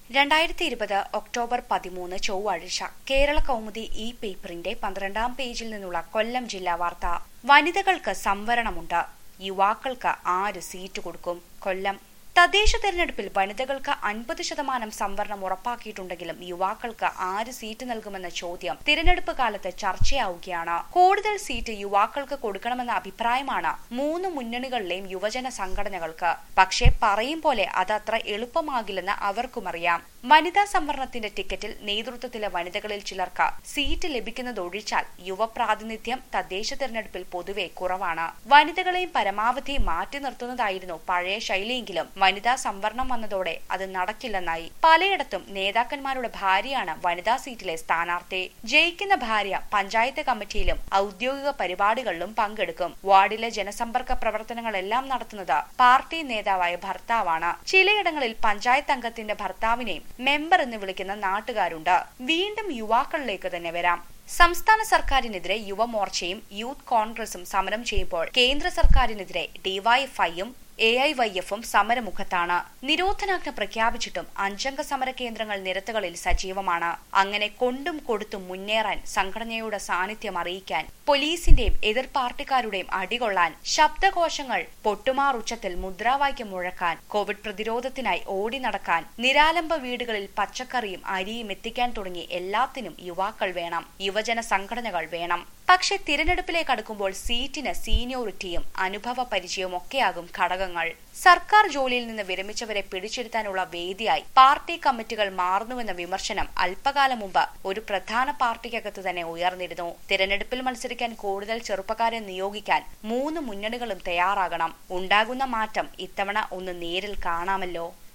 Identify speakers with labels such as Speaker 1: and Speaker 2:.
Speaker 1: രണ്ടായിരത്തി ഇരുപത് ഒക്ടോബർ പതിമൂന്ന് ചൊവ്വാഴ്ച കേരള കൗമുദി ഇ പേപ്പറിന്റെ പന്ത്രണ്ടാം പേജിൽ നിന്നുള്ള കൊല്ലം ജില്ലാ വാർത്ത വനിതകൾക്ക് സംവരണമുണ്ട് യുവാക്കൾക്ക് ആര് സീറ്റ് കൊടുക്കും കൊല്ലം തദ്ദേശ തെരഞ്ഞെടുപ്പിൽ വനിതകൾക്ക് അൻപത് ശതമാനം സംവരണം ഉറപ്പാക്കിയിട്ടുണ്ടെങ്കിലും യുവാക്കൾക്ക് ആര് സീറ്റ് നൽകുമെന്ന ചോദ്യം തിരഞ്ഞെടുപ്പ് കാലത്ത് ചർച്ചയാവുകയാണ് കൂടുതൽ സീറ്റ് യുവാക്കൾക്ക് കൊടുക്കണമെന്ന അഭിപ്രായമാണ് മൂന്ന് മുന്നണികളിലെയും യുവജന സംഘടനകൾക്ക് പക്ഷേ പറയും പോലെ അതത്ര എളുപ്പമാകില്ലെന്ന് അവർക്കുമറിയാം വനിതാ സംവരണത്തിന്റെ ടിക്കറ്റിൽ നേതൃത്വത്തിലെ വനിതകളിൽ ചിലർക്ക് സീറ്റ് ലഭിക്കുന്നതൊഴിച്ചാൽ യുവപ്രാതിനിധ്യം തദ്ദേശ തെരഞ്ഞെടുപ്പിൽ പൊതുവെ കുറവാണ് വനിതകളെയും പരമാവധി മാറ്റി നിർത്തുന്നതായിരുന്നു പഴയ ശൈലിയെങ്കിലും വനിതാ സംവരണം വന്നതോടെ അത് നടക്കില്ലെന്നായി പലയിടത്തും നേതാക്കന്മാരുടെ ഭാര്യയാണ് വനിതാ സീറ്റിലെ സ്ഥാനാർത്ഥി ജയിക്കുന്ന ഭാര്യ പഞ്ചായത്ത് കമ്മിറ്റിയിലും ഔദ്യോഗിക പരിപാടികളിലും പങ്കെടുക്കും വാർഡിലെ ജനസമ്പർക്ക പ്രവർത്തനങ്ങളെല്ലാം നടത്തുന്നത് പാർട്ടി നേതാവായ ഭർത്താവാണ് ചിലയിടങ്ങളിൽ പഞ്ചായത്ത് അംഗത്തിന്റെ ഭർത്താവിനെയും മെമ്പർ എന്ന് വിളിക്കുന്ന നാട്ടുകാരുണ്ട് വീണ്ടും യുവാക്കളിലേക്ക് തന്നെ വരാം സംസ്ഥാന സർക്കാരിനെതിരെ യുവമോർച്ചയും യൂത്ത് കോൺഗ്രസും സമരം ചെയ്യുമ്പോൾ കേന്ദ്ര സർക്കാരിനെതിരെ ഡിവൈഎഫ്ഐയും എ ഐ വൈ എഫും സമരമുഖത്താണ് നിരോധനാജ്ഞ പ്രഖ്യാപിച്ചിട്ടും അഞ്ചംഗ സമര കേന്ദ്രങ്ങൾ നിരത്തുകളിൽ സജീവമാണ് അങ്ങനെ കൊണ്ടും കൊടുത്തും മുന്നേറാൻ സംഘടനയുടെ സാന്നിധ്യം അറിയിക്കാൻ പോലീസിന്റെയും എതിർ പാർട്ടിക്കാരുടെയും അടികൊള്ളാൻ ശബ്ദകോശങ്ങൾ പൊട്ടുമാർ ഉച്ചത്തിൽ മുദ്രാവാക്യം മുഴക്കാൻ കോവിഡ് പ്രതിരോധത്തിനായി ഓടി നടക്കാൻ നിരാലംബ വീടുകളിൽ പച്ചക്കറിയും അരിയും എത്തിക്കാൻ തുടങ്ങി എല്ലാത്തിനും യുവാക്കൾ വേണം യുവജന സംഘടനകൾ വേണം പക്ഷെ തിരഞ്ഞെടുപ്പിലേക്ക് അടുക്കുമ്പോൾ സീറ്റിന് സീനിയോറിറ്റിയും അനുഭവ പരിചയവും ഒക്കെയാകും ഘടകങ്ങൾ സർക്കാർ ജോലിയിൽ നിന്ന് വിരമിച്ചവരെ പിടിച്ചെടുത്താനുള്ള വേദിയായി പാർട്ടി കമ്മിറ്റികൾ മാറുന്നുവെന്ന വിമർശനം അല്പകാലം മുമ്പ് ഒരു പ്രധാന പാർട്ടിക്കകത്ത് തന്നെ ഉയർന്നിരുന്നു തിരഞ്ഞെടുപ്പിൽ മത്സരിക്കാൻ കൂടുതൽ ചെറുപ്പക്കാരെ നിയോഗിക്കാൻ മൂന്ന് മുന്നണികളും തയ്യാറാകണം ഉണ്ടാകുന്ന മാറ്റം ഇത്തവണ ഒന്ന് നേരിൽ കാണാമല്ലോ